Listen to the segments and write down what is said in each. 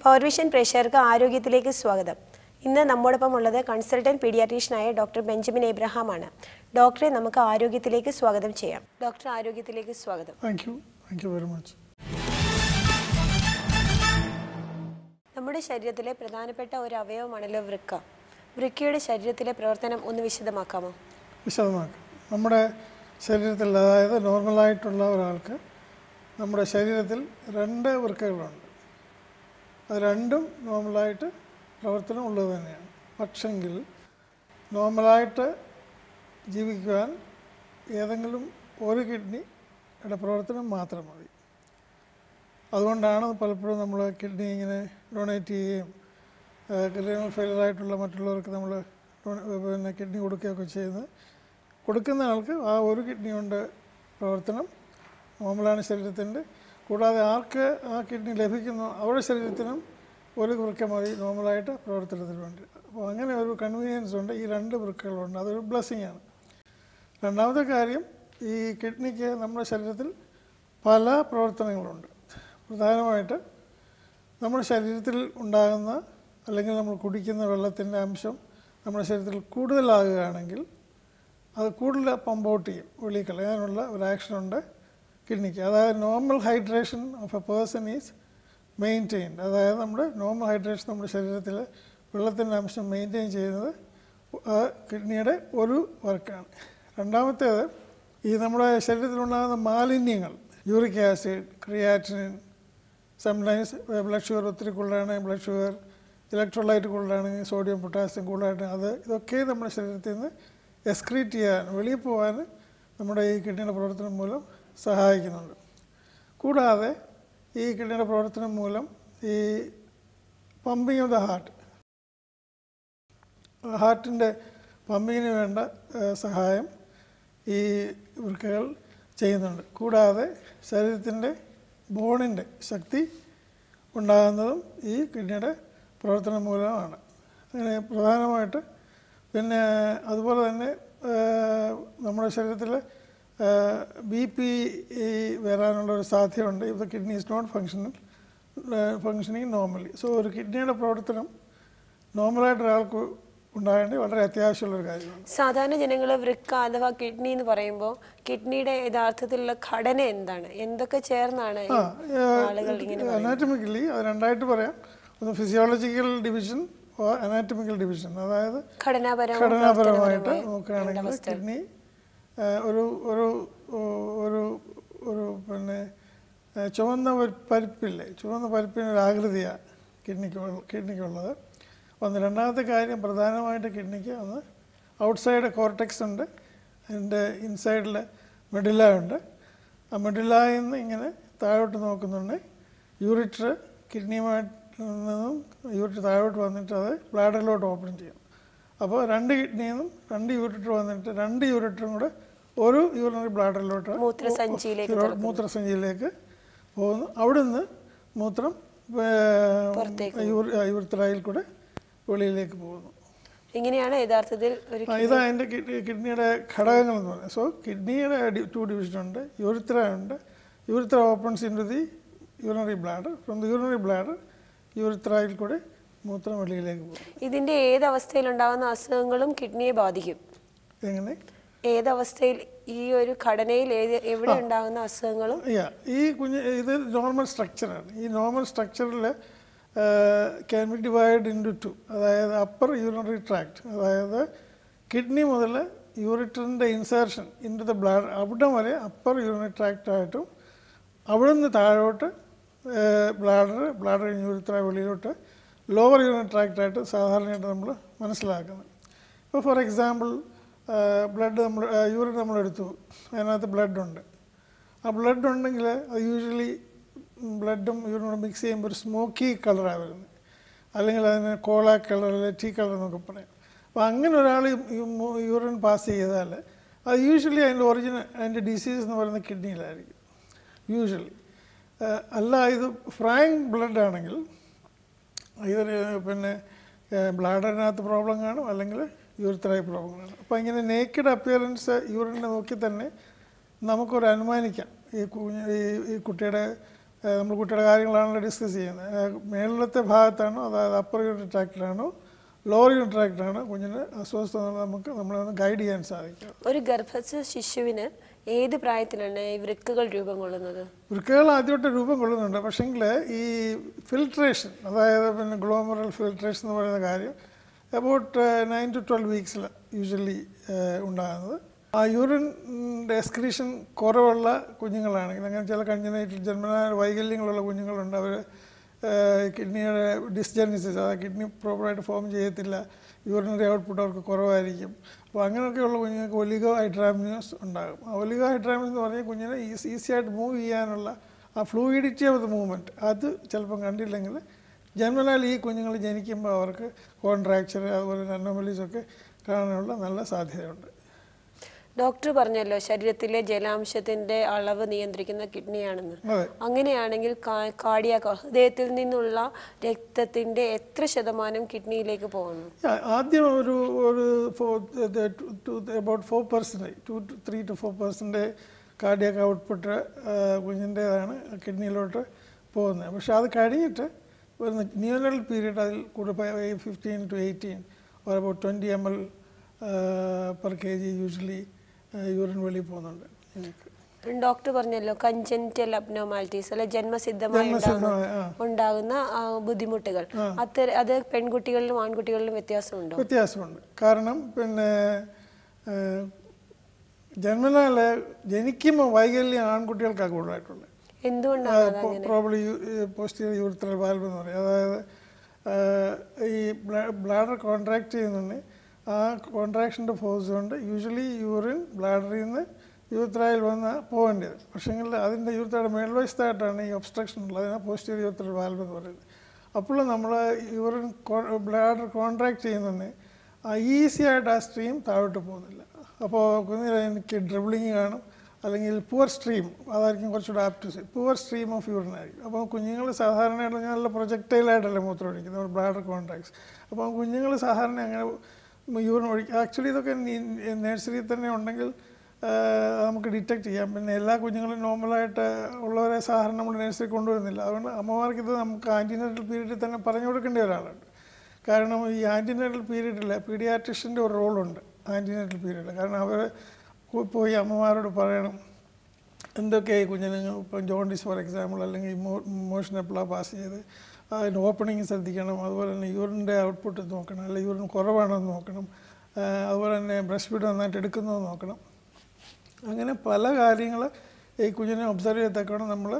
Powervision പ്രേക്ഷകർക്ക് ആരോഗ്യത്തിലേക്ക് സ്വാഗതം ഇന്ന് നമ്മോടൊപ്പം ഉള്ളത് കൺസൾട്ടന്റ് പീഡിയാട്രീഷ്യനായ ഡോക്ടർ ബെഞ്ചമിൻ എബ്രഹാം ആണ് ഡോക്ടറെ നമുക്ക് ആരോഗ്യത്തിലേക്ക് സ്വാഗതം ചെയ്യാം ഡോക്ടർ ആരോഗ്യത്തിലേക്ക് സ്വാഗതം thank you thank you very much നമ്മുടെ ശരീരത്തിലെ പ്രധാനപ്പെട്ട ഒരു അവയവമാണല്ലോ വൃക്ക വൃക്കയുടെ ശരീരത്തിലെ പ്രവർത്തനം ഒന്ന് വിശദമാക്കാമോ വിശദമാക്കാം നമ്മുടെ ശരീരത്തിൽ അതായത് നോർമലായിട്ടുള്ള ഒരാൾക്ക് നമ്മുടെ ശരീരത്തിൽ രണ്ട് വൃക്കകളുണ്ട് അത് രണ്ടും നോർമലായിട്ട് പ്രവർത്തനം ഉള്ളത് തന്നെയാണ് പക്ഷെങ്കിൽ നോർമലായിട്ട് ജീവിക്കുവാൻ ഏതെങ്കിലും ഒരു കിഡ്നിയുടെ പ്രവർത്തനം മാത്രം മതി അതുകൊണ്ടാണ് പലപ്പോഴും നമ്മൾ കിഡ്നി ഇങ്ങനെ ഡൊണേറ്റ് ചെയ്യുകയും കിഡ്നി ഫെയിലർ ആയിട്ടുള്ള മറ്റുള്ളവർക്ക് നമ്മൾ പിന്നെ കിഡ്നി കൊടുക്കുകയൊക്കെ ചെയ്യുന്നത് കൊടുക്കുന്ന ആൾക്ക് ആ ഒരു കിഡ്നി കൊണ്ട് പ്രവർത്തനം നോർമലാണ് ശരീരത്തിൻ്റെ കൂടാതെ ആർക്ക് ആ കിഡ്നി ലഭിക്കുന്നു അവരുടെ ശരീരത്തിനും ഒരു വൃക്ക മതി നോർമലായിട്ട് പ്രവർത്തനത്തിന് വേണ്ടി അപ്പോൾ അങ്ങനെ ഒരു കൺവീനിയൻസ് ഉണ്ട് ഈ രണ്ട് വൃക്കകളുണ്ട് അതൊരു ബ്ലെസ്സിങ് ആണ് രണ്ടാമത്തെ കാര്യം ഈ കിഡ്നിക്ക് നമ്മുടെ ശരീരത്തിൽ പല പ്രവർത്തനങ്ങളുണ്ട് പ്രധാനമായിട്ട് നമ്മുടെ ശരീരത്തിൽ ഉണ്ടാകുന്ന അല്ലെങ്കിൽ നമ്മൾ കുടിക്കുന്ന വെള്ളത്തിൻ്റെ അംശം നമ്മുടെ ശരീരത്തിൽ കൂടുതലാകുകയാണെങ്കിൽ അത് കൂടുതൽ പമ്പ് ഔട്ട് ചെയ്യും വെളിയിൽ കളയാനുള്ള ഒരു ആക്ഷനുണ്ട് കിഡ്നിക്ക് അതായത് normal hydration of a person is maintained അതായത് നമ്മുടെ നോർമൽ ഹൈഡ്രേഷൻ നമ്മുടെ ശരീരത്തിൽ വെള്ളത്തിൻ്റെ അംശം മെയിൻറ്റെയിൻ ചെയ്യുന്നത് ആ കിഡ്നിയുടെ ഒരു വർക്കാണ് രണ്ടാമത്തേത് ഈ നമ്മുടെ ശരീരത്തിലുണ്ടാകുന്ന മാലിന്യങ്ങൾ uric acid creatinine sometimes blood sugar ഒത്തിരി കൂടുതലാണെങ്കിൽ ബ്ലഡ് ഷുഗർ ഇലക്ട്രോലൈറ്റ് കൂടുതലാണെങ്കിൽ സോഡിയം പൊട്ടാസ്യം കൂടുതലായിട്ട് അത് ഇതൊക്കെ നമ്മുടെ ശരീരത്തിൽ നിന്ന് എക്സ്ക്രീറ്റ് ചെയ്യാൻ വെളിയിൽ പോകാൻ നമ്മുടെ ഈ കിഡ്നിയുടെ പ്രവർത്തനം മൂലം സഹായിക്കുന്നുണ്ട് കൂടാതെ ഈ കിഡ്നിയുടെ പ്രവർത്തനം മൂലം ഈ പമ്പിങ് ഓഫ് ദ ഹാർട്ട് ഹാർട്ടിൻ്റെ പമ്പിങ്ങിന് വേണ്ട ഏഹ്, സഹായം ഈ വൃക്കകൾ ചെയ്യുന്നുണ്ട് കൂടാതെ ശരീരത്തിൻ്റെ ബോണിൻ്റെ ശക്തി ഉണ്ടാകുന്നതും ഈ കിഡ്നിയുടെ പ്രവർത്തനം മൂലമാണ് അങ്ങനെ പ്രധാനമായിട്ട് പിന്നെ അതുപോലെ തന്നെ ഏഹ്, നമ്മുടെ ശരീരത്തിൽ ബി പി വരാനുള്ള ഒരു സാധ്യതയുണ്ട് if the kidney is not functional functioning normally so ഒരു കിഡ്നിയുടെ പ്രവർത്തനം നോർമലായിട്ട് ഒരാൾക്ക് ഉണ്ടാകേണ്ടത് വളരെ അത്യാവശ്യമുള്ളൊരു കാര്യമാണ് സാധാരണ ജനങ്ങൾ വൃക്ക അഥവാ കിഡ്നി എന്ന് പറയുമ്പോൾ കിഡ്നിയുടെ യഥാർത്ഥത്തിലുള്ള ഘടന എന്താണ് എന്തൊക്കെ ചേർന്നാണ് ഈ ആളുകൾ ഇങ്ങനെ അനാറ്റമിക്കലി അത് രണ്ടായിട്ട് പറയാം ഒന്ന് ഫിസിയോളജിക്കൽ ഡിവിഷൻ അനാറ്റമിക്കൽ ഡിവിഷൻ അതായത് ഘടനാപരം ഘടനാപരമായിട്ട് നോക്കുകയാണെങ്കിൽ കിഡ്നി ആ, ഒരു ഒരു ഒരു ഒരു പിന്നെ ആ, ചുവന്ന ഒരു പരിപ്പില്ലേ ചുവന്ന പരിപ്പിന് ഒരു ആകൃതിയാണ് കിഡ്നിക്ക് ഉള്ള- കിഡ്നിക്കുള്ളത് ഒന്ന് രണ്ടാമത്തെ കാര്യം പ്രധാനമായിട്ട് കിഡ്നിക്ക് ഒന്ന് ഔട്ട്സൈഡ് കോർട്ടെക്സ് ഉണ്ട് അതിൻ്റെ ഇൻസൈഡിൽ മെഡില ഉണ്ട് ആ മെഡിലായിൽ നിന്ന് ഇങ്ങനെ താഴോട്ട് നോക്കുന്നുണ്ട് യൂറിറ്റർ കിഡ്നിയുമായിട്ട് നിന്നും യൂറിറ്റർ താഴോട്ട് വന്നിട്ട് അത് ബ്ലാഡറിലോട്ട് ഓപ്പൺ ചെയ്യും അപ്പോൾ രണ്ട് കിഡ്നിയിൽ നിന്നും രണ്ട് യൂറിറ്റർ വന്നിട്ട് രണ്ട് യൂറിറ്ററും കൂടെ ഒരു യൂറിനറി ബ്ലാഡറിലോട്ട് മൂത്രസഞ്ചിയിലേക്ക് യൂറോ- മൂത്രസഞ്ചിയിലേക്ക് പോകുന്നു അവിടുന്ന് മൂത്രം യൂറിത്രയിൽ കൂടെ വെളിയിലേക്ക് പോകുന്നു ഇങ്ങനെയാണ് യഥാർത്ഥത്തിൽ ഒരു ആ, ഇതാ അതിൻ്റെ കിഡ്നിയുടെ ഘടകങ്ങൾ എന്ന് പറയുന്നത് സോ കിഡ്നിയുടെ ടു ഡിവിഷൻ ഉണ്ട് യൂറിത്ര ഉണ്ട് urethra opens into the urinary bladder from the urinary bladder യൂറിത്രയിൽ കൂടെ മൂത്രം വെളിയിലേക്ക് പോകും ഇതിന്റെ ഏത് അവസ്ഥയിലുണ്ടാകുന്ന അസുഖങ്ങളും കിഡ്നിയെ ബാധിക്കും എങ്ങനെ ഏതവസ്ഥയിൽ ഈ ഒരു ഘടനയിൽ ഏത് എവിടെ ഉണ്ടാകുന്ന അസുഖങ്ങളും യാ ഈ കുഞ്ഞ് ഇത് നോർമൽ സ്ട്രക്ചറാണ് ഈ നോർമൽ സ്ട്രക്ചറിൽ can be divide into two അതായത് അപ്പർ യൂറിനറി ട്രാക്ട് അതായത് കിഡ്നി മുതൽ യൂറിറ്ററിൻ്റെ insertion in to the bladder അവിടം വരെ അപ്പർ യൂറിനറി ട്രാക്റ്റായിട്ടും അവിടെ നിന്ന് താഴോട്ട് ബ്ലാഡർ ബ്ലാഡർ യൂറിത്ര വെളിയിലോട്ട് ലോവർ യൂറിനറി ട്രാക്റ്റായിട്ട് സാധാരണയായിട്ട് നമ്മൾ മനസ്സിലാക്കുന്നത് ഇപ്പോൾ ഫോർ എക്സാമ്പിൾ ബ്ലഡ് നമ്മൾ യൂറിൻ നമ്മൾ എടുത്തു അതിനകത്ത് ബ്ലഡ് ഉണ്ട് ആ ബ്ലഡ് ഉണ്ടെങ്കിൽ അത് യൂഷ്വലി ബ്ലഡും യൂറിനും മിക്സ് ചെയ്യുമ്പോൾ ഒരു സ്മോക്കി കളറാണ് വരുന്നത് അല്ലെങ്കിൽ അതിന് കോള കളർ അല്ലെങ്കിൽ ടീ കളർ എന്നൊക്കെ പറയാം അപ്പോൾ അങ്ങനെ ഒരാൾ യൂറിൻ പാസ് ചെയ്താൽ അത് യൂഷ്വലി അതിൻ്റെ ഒറിജിനൽ അതിൻ്റെ ഡിസീസ് എന്ന് പറയുന്നത് കിഡ്നിയിലായിരിക്കും യൂഷ്വലി അല്ല ഇത് ഫ്രാങ്ക് ബ്ലഡ് ആണെങ്കിൽ ഇതൊരു പിന്നെ ബ്ലാഡറിനകത്ത് പ്രോബ്ലം കാണും അല്ലെങ്കിൽ യൂറിത്തറായി പ്രോബ്ലം കാണും അപ്പോൾ ഇങ്ങനെ നേക്കഡ് അപ്പിയറൻസ് യൂറിനെ നോക്കി തന്നെ നമുക്കൊരു അനുമാനിക്കാം ഈ കുഞ്ഞ് ഈ ഈ കുട്ടിയുടെ ഏഹ് നമ്മൾ കുട്ടിയുടെ കാര്യങ്ങളാണല്ലോ ഡിസ്കസ് ചെയ്യുന്നത് ഏഹ് മേളിലത്തെ ഭാഗത്താണോ അതായത് അപ്പർ യൂണിറ്റ് ട്രാക്റ്റിലാണോ ലോവർ യൂണിറ്റ് ട്രാക്റ്റിലാണോ കുഞ്ഞിന് അസ്വസ്ഥത എന്നുള്ളത് നമുക്ക് നമ്മളെ ഒന്ന് ഗൈഡ് ചെയ്യാൻ സാധിക്കും ഒരു ഗർഭസ്ഥ ശിശുവിന് ഏത് പ്രായത്തിലാണ് ഈ വൃക്കകൾ രൂപം കൊള്ളുന്നത് വൃക്കകൾ ആദ്യമായിട്ട് രൂപം കൊള്ളുന്നുണ്ട് പക്ഷേങ്കിൽ ഈ ഫിൽട്രേഷൻ അതായത് പിന്നെ ഗ്ലോമറൽ ഫിൽട്രേഷൻ എന്ന് പറയുന്ന കാര്യം അബൌട്ട് നയൻ ടു ട്വൽവ് വീക്സിൽ യൂഷ്വലി ഉണ്ടാകുന്നത് ആ യൂറിൻ്റെ എക്സ്ക്രീഷൻ കുറവുള്ള കുഞ്ഞുങ്ങളാണെങ്കിൽ അങ്ങനെ ചില കഞ്ചനൈറ്റിൽ ജന്മനായ വൈകല്യങ്ങളുള്ള കുഞ്ഞുങ്ങളുണ്ട് അവർ കിഡ്നിയുടെ ഡിസ്ജനിസിസ് അതായത് കിഡ്നി പ്രോപ്പറായിട്ട് ഫോം ചെയ്യത്തില്ല യൂറിനറി ഔട്ട്പുട്ട് അവർക്ക് കുറവായിരിക്കും അപ്പോൾ അങ്ങനെയൊക്കെയുള്ള കുഞ്ഞുങ്ങൾക്ക് ഒലിഗോ ഹൈഡ്രാമിനോസ് ഉണ്ടാകും ആ ഒലിഗോ ഹൈഡ്രാമിനസ് എന്ന് പറഞ്ഞാൽ കുഞ്ഞിനെ ഈസി ഈസി ആയിട്ട് മൂവ് ചെയ്യാനുള്ള ആ ഫ്ലൂയിഡിറ്റി ഓഫ് ദ മൂവ്മെൻറ്റ് അത് ചിലപ്പം കണ്ടില്ലെങ്കിൽ ജന്മനാൽ ഈ കുഞ്ഞുങ്ങൾ ജനിക്കുമ്പോൾ അവർക്ക് കോൺട്രാക്ചർ അതുപോലെ തന്നെ അനോമലീസ് ഒക്കെ കാണാനുള്ള നല്ല സാധ്യതയുണ്ട് ഡോക്ടർ പറഞ്ഞല്ലോ ശരീരത്തിലെ ജലാംശത്തിന്റെ അളവ് നിയന്ത്രിക്കുന്ന കിഡ്നിയാണെന്ന് അതെ അങ്ങനെയാണെങ്കിൽ കാർഡിയാക്ക ഹൃദയത്തിൽ നിന്നുള്ള രക്തത്തിന്റെ എത്ര ശതമാനം കിഡ്നിയിലേക്ക് പോകുന്നു Yeah, ആദ്യം ഒരു ഒരു about four percentage to to three to four percentage cardiac output കുഞ്ഞിൻ്റേതാണ് കിഡ്നിയിലോട്ട് പോകുന്നത് പക്ഷേ അത് കഴിഞ്ഞിട്ട് വരുന്ന ന്യൂനൽ പീരീഡ് അതിൽ കൂടുതൽ fifteen to eighteen or about twenty M L per K G usually urine വെളിയിൽ പോകുന്നുണ്ട് കുഞ്ഞുങ്ങൾക്ക് ഡോക്ടർ പറഞ്ഞല്ലോ കഞ്ചൻറ്റൽ അബ്നോമാലിറ്റീസ് അല്ലെ ജന്മസിദ്ധമായി ഉണ്ടാകുന്ന ജന്മസിദ്ധമായ, ആ. ഉണ്ടാകുന്ന ആ, ബുദ്ധിമുട്ടുകൾ അത്തര അത് പെൺകുട്ടികളിലും ആൺകുട്ടികളിലും വ്യത്യാസമുണ്ടോ വ്യത്യാസമുണ്ട് കാരണം പിന്നെ ഏഹ്, ജന്മനാൽ ജനിക്കുമ്പോൾ വൈകല്യം ആൺകുട്ടികൾക്കാണ് കൂടുതലായിട്ടുള്ളത് എന്തുകൊണ്ടാണ് അത് പ്രോബ്ലി പോസ്റ്റീരിയർ യൂറിത്രൽ വാൽവ് എന്ന് പറയും അതായത് ഏഹ്, ഈ ബ്ലാഡർ കോൺട്രാക്ട് ചെയ്യുന്നുണ്ട് ആ കോൺട്രാക്ഷൻ്റെ ഫോഴ്സ് കൊണ്ട് യൂഷ്വലി യൂറിൻ ബ്ലാഡറിൽ നിന്ന് യൂറിത്രയിൽ വന്ന് പോകേണ്ടത് പക്ഷേങ്കിൽ അതിൻ്റെ യൂറിത്രയുടെ മേൽവശത്തായിട്ടാണ് ഈ ഒബ്സ്ട്രക്ഷൻ ഉള്ളത് അതിനാണ് പോസ്റ്റീരിയർ യൂറിത്രൽ വാൽവ് എന്ന് പറയുന്നത് അപ്പോൾ നമ്മൾ യൂറിൻ ബ്ലാഡർ കോൺട്രാക്ട് ചെയ്യുന്നുണ്ട് ഈസി ആയിട്ട് ആ സ്ട്രീം താഴോട്ട് പോകുന്നില്ല അപ്പോൾ കുഞ്ഞിന് എനിക്ക് ഡ്രിബിളിങ് കാണും അല്ലെങ്കിൽ പുവർ സ്ട്രീം അതായിരിക്കും കുറച്ചുകൂടെ apt poor stream of urine ആയിരിക്കും അപ്പോൾ കുഞ്ഞുങ്ങൾ സാധാരണയായിട്ട് നല്ല പ്രൊജക്റ്റൈലായിട്ടല്ലേ മൂത്രം ഒഴിക്കുന്നത് ബ്ലാഡർ കോൺട്രാക്ട്സ് അപ്പോൾ കുഞ്ഞുങ്ങൾ സാധാരണ അങ്ങനെ യൂറിൻ ഒഴിക്കും ആക്ച്വലി ഇതൊക്കെ നഴ്സറിയിൽ തന്നെ ഉണ്ടെങ്കിൽ ആ, നമുക്ക് ഡിറ്റക്ട് ചെയ്യാം പിന്നെ എല്ലാ കുഞ്ഞുങ്ങളും നോർമലായിട്ട് ഉള്ളവരെ സാധാരണ നമ്മൾ നഴ്സറി കൊണ്ടുവരുന്നില്ല അതുകൊണ്ട് അമ്മമാർക്ക് ഇത് നമുക്ക് ആൻറ്റിനേറ്റൽ പീരീഡിൽ തന്നെ പറഞ്ഞു കൊടുക്കേണ്ട ഒരാളുണ്ട് കാരണം ഈ ആൻറ്റിനേറ്റൽ പീരീഡിൽ പീഡിയാട്രിഷ്യൻ്റെ ഒരു റോളുണ്ട് ആൻറ്റിനേറ്റൽ പീരീഡിൽ കാരണം അവർ പോയി അമ്മമാരോട് പറയണം എന്തൊക്കെയായി കുഞ്ഞിന് ഇപ്പം ജോണ്ടിസ് ഫോർ എക്സാമ്പിൾ അല്ലെങ്കിൽ മോഷൻ എപ്പോഴാണ് പാസ് ചെയ്ത് അതിൻ്റെ ഓപ്പണിങ് ശ്രദ്ധിക്കണം അതുപോലെ തന്നെ യൂറിൻ്റെ ഔട്ട്പുട്ട് നോക്കണം അല്ലെങ്കിൽ യൂറിൻ കുറവാണോ എന്ന് നോക്കണം ആ, അതുപോലെ തന്നെ ബ്രസ്റ്റ് ഫീഡ് നന്നായിട്ട് എടുക്കുന്നത് നോക്കണം അങ്ങനെ പല കാര്യങ്ങൾ ഈ കുഞ്ഞിനെ ഒബ്സർവ് ചെയ്തേക്കണം നമ്മൾ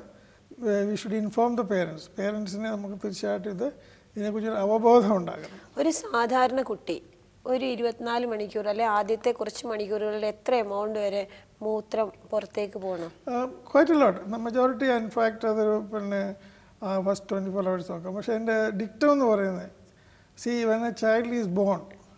we should inform the parents പേരൻസിനെ നമുക്ക് തീർച്ചയായിട്ടും ഇത് ഇതിനെക്കുറിച്ചൊരു അവബോധം ഉണ്ടാകണം ഒരു സാധാരണ കുട്ടി ഒരു ഇരുപത്തിനാല് മണിക്കൂർ അല്ലെ ആദ്യത്തെ കുറച്ച് മണിക്കൂറുകളിൽ എത്ര എമൗണ്ട് വരെ മൂത്രം പുറത്തേക്ക് പോകണം ക്വൈറ്റ് ലോട്ട് മെജോറിറ്റി ഇൻഫാക്റ്റ് അതൊരു പിന്നെ ഫസ്റ്റ് ട്വൻറ്റി ഫോർ അവേഴ്സ് നോക്കാം പക്ഷേ എൻ്റെ ഡിക്റ്റം എന്ന് പറയുന്നത് see when a child is born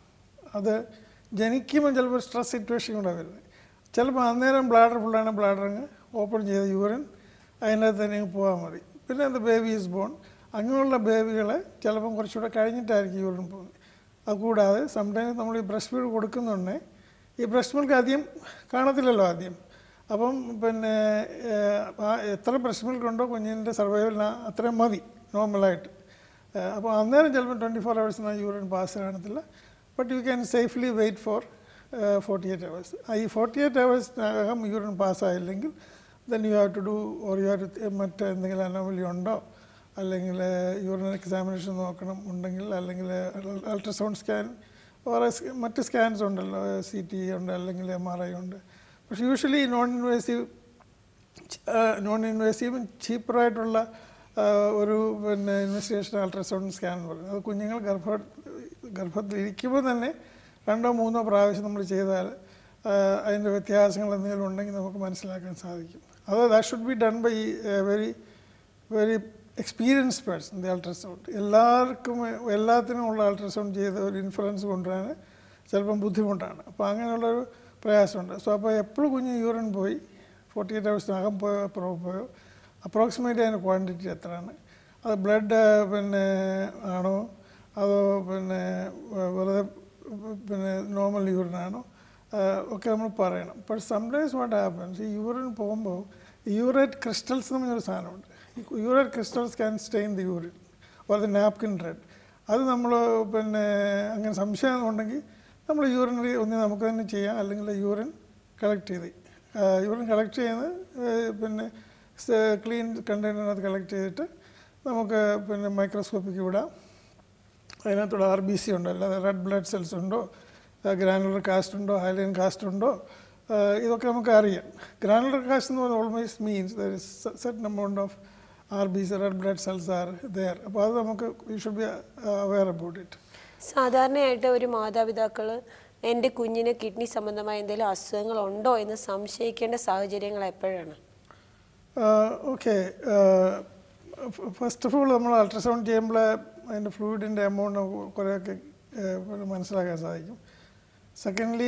അത് ജനിക്കുമ്പോൾ ചിലപ്പോൾ സ്ട്രെസ് സിറ്റുവേഷൻ കൂടെ വരുന്നത് ചിലപ്പോൾ അന്നേരം ബ്ലാഡർ ഫുള്ളാണ് ബ്ലാഡർ അങ്ങ് ഓപ്പൺ ചെയ്ത യൂറിൻ അതിനകത്ത് തന്നെ അങ്ങ് പോകാൻ മതി പിന്നെ അത് ബേബി ഈസ് ബോൺ അങ്ങനെയുള്ള ബേബികളെ ചിലപ്പം കുറച്ചുകൂടെ കഴിഞ്ഞിട്ടായിരിക്കും യൂറിൻ പോകുന്നത് അതുകൂടാതെ സംടൈംസ് നമ്മൾ ഈ ബ്രസ്റ്റ് ഫീഡ് കൊടുക്കുന്നുണ്ടേ ഈ ബ്രസ്റ്റ് മിൽക്ക് ആദ്യം കാണത്തില്ലല്ലോ ആദ്യം അപ്പം പിന്നെ ഏഹ്, ആ എത്ര ബ്രസ്റ്റ് മിൽക്ക് ഉണ്ടോ കുഞ്ഞിൻ്റെ സർവൈവലിന് അത്രയും മതി നോർമലായിട്ട് അപ്പോൾ അന്നേരം ചിലപ്പോൾ ട്വൻറ്റി ഫോർ ഹവേഴ്സിന് യൂറിൻ പാസ് കാണത്തില്ല but you can safely wait for forty eight hours ഈ ഫോർട്ടി എയ്റ്റ് ഹവേഴ്സിനകം യൂറിൻ പാസ്സായില്ലെങ്കിൽ then you have to do or you have to മറ്റെന്തെങ്കിലും അനോമലി ഉണ്ടോ അല്ലെങ്കിൽ യൂറിൻ എക്സാമിനേഷൻ നോക്കണം ഉണ്ടെങ്കിൽ അല്ലെങ്കിൽ അൾട്രാസൗണ്ട് സ്കാൻ വേറെ സ് മറ്റ് സ്കാൻസ് ഉണ്ടല്ലോ സി ടി ഉണ്ട് അല്ലെങ്കിൽ എം ആർ ഐ ഉണ്ട് പക്ഷേ യൂഷ്വലി നോൺ ഇൻവേസീവ് നോൺ ഇൻവേസീവും ചീപ്പറായിട്ടുള്ള ഒരു പിന്നെ ഇൻവെസ്റ്റിഗേഷൻ അൾട്രാസൗണ്ട് സ്കാൻ എന്ന് പറയുന്നത് അത് കുഞ്ഞുങ്ങൾ ഗർഭ ഗർഭത്തിൽ ഇരിക്കുമ്പോൾ തന്നെ രണ്ടോ മൂന്നോ പ്രാവശ്യം നമ്മൾ ചെയ്താൽ ആ, അതിൻ്റെ വ്യത്യാസങ്ങൾ എന്തെങ്കിലും ഉണ്ടെങ്കിൽ നമുക്ക് മനസ്സിലാക്കാൻ സാധിക്കും അത് that should be done by very very experience person the ultrasound എല്ലാവർക്കും എല്ലാത്തിനും ഉള്ള അൾട്രാസൗണ്ട് ചെയ്ത് ഒരു ഇൻഫ്ലുവൻസ് കൊണ്ടുവരാൻ ചിലപ്പം ബുദ്ധിമുട്ടാണ് അപ്പോൾ അങ്ങനെയുള്ളൊരു പ്രയാസമുണ്ട് സോ അപ്പോൾ എപ്പോഴും കുഞ്ഞ് യൂറിൻ പോയി ഫോർട്ടി എയ്റ്റ് ഹവേഴ്സിനകം പോയോ അപ്പുറം പോയോ അപ്രോക്സിമേറ്റ് അതിൻ്റെ ക്വാണ്ടിറ്റി എത്രയാണ് അത് ബ്ലഡ് പിന്നെ ആണോ അതോ പിന്നെ വെ- വെറുതെ പിന്നെ നോർമൽ യൂറിനാണോ ഒക്കെ നമ്മൾ പറയണം പക്ഷെ സംടൈംസ് വാട്ട് ഹാപ്പൻസ് ഈ യൂറിൻ പോകുമ്പോൾ യൂറേറ്റ് ക്രിസ്റ്റൽസ് എന്ന് പറഞ്ഞൊരു സാധനമുണ്ട് urine crystals can stain the urine or the napkin red അത് നമ്മൾ പിന്നെ അങ്ങനെ സംശയം ഉണ്ടെങ്കിൽ നമ്മൾ യൂറിനറി ഒന്ന് നമുക്ക് തന്നെ ചെയ്യാം അല്ലെങ്കിൽ യൂറിൻ കളക്ട് ചെയ്ത് യൂറിൻ കളക്ട് ചെയ്യുന്നത് ഏഹ്, പിന്നെ ക്ലീൻ കണ്ടെയ്നറിനകത്ത് കളക്ട് ചെയ്തിട്ട് നമുക്ക് പിന്നെ മൈക്രോസ്കോപ്പിക്ക് വിടാം അതിനകത്തുള്ള ആർ ബി സി ഉണ്ടോ അല്ലാതെ റെഡ് ബ്ലഡ് സെൽസ് ഉണ്ടോ ഗ്രാനുലർ കാസ്റ്റ് ഉണ്ടോ ഹൈലൈൻ കാസ്റ്റ് ഉണ്ടോ ആ, ഇതൊക്കെ നമുക്ക് അറിയാം ഗ്രാനുലർ കാസ്റ്റ് എന്ന് പറഞ്ഞാൽ almost means there is set amount of R B C red blood cells are there അപ്പോൾ അത് നമുക്ക് you should be aware about it സാധാരണയായിട്ട് ഒരു മാതാപിതാക്കൾ എൻ്റെ കുഞ്ഞിന് കിഡ്നി സംബന്ധമായ എന്തെങ്കിലും അസുഖങ്ങളുണ്ടോ എന്ന് സംശയിക്കേണ്ട സാഹചര്യങ്ങൾ എപ്പോഴാണ് ഓക്കെ ഫസ്റ്റ് ഓഫ് ഓൾ നമ്മൾ അൾട്രാസൗണ്ട് ചെയ്യുമ്പോൾ അതിൻ്റെ ഫ്ലൂയിഡിൻ്റെ എമൗണ്ട് കുറേയൊക്കെ ഏഹ്, മനസ്സിലാക്കാൻ സാധിക്കും സെക്കൻഡ്ലി